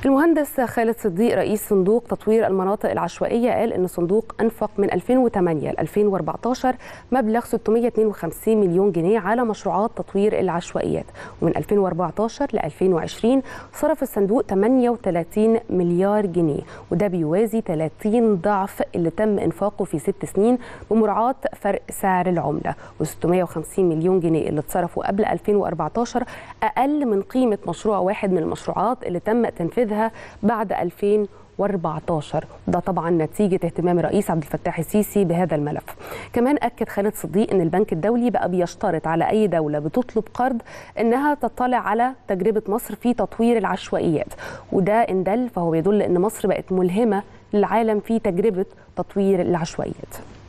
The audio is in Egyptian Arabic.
المهندس خالد صديق رئيس صندوق تطوير المناطق العشوائيه قال ان الصندوق انفق من 2008 ل 2014 مبلغ 652 مليون جنيه على مشروعات تطوير العشوائيات ومن 2014 ل 2020 صرف الصندوق 38 مليار جنيه وده بيوازي 30 ضعف اللي تم انفاقه في ست سنين بمراعاه فرق سعر العمله و650 مليون جنيه اللي اتصرفوا قبل 2014 اقل من قيمه مشروع واحد من المشروعات اللي تم تنفيذها بعد 2014 ده طبعا نتيجة اهتمام الرئيس عبد الفتاح السيسي بهذا الملف كمان أكد خالد صديق أن البنك الدولي بقى بيشترط على أي دولة بتطلب قرض أنها تطلع على تجربة مصر في تطوير العشوائيات وده إن دل فهو يدل أن مصر بقت ملهمة للعالم في تجربة تطوير العشوائيات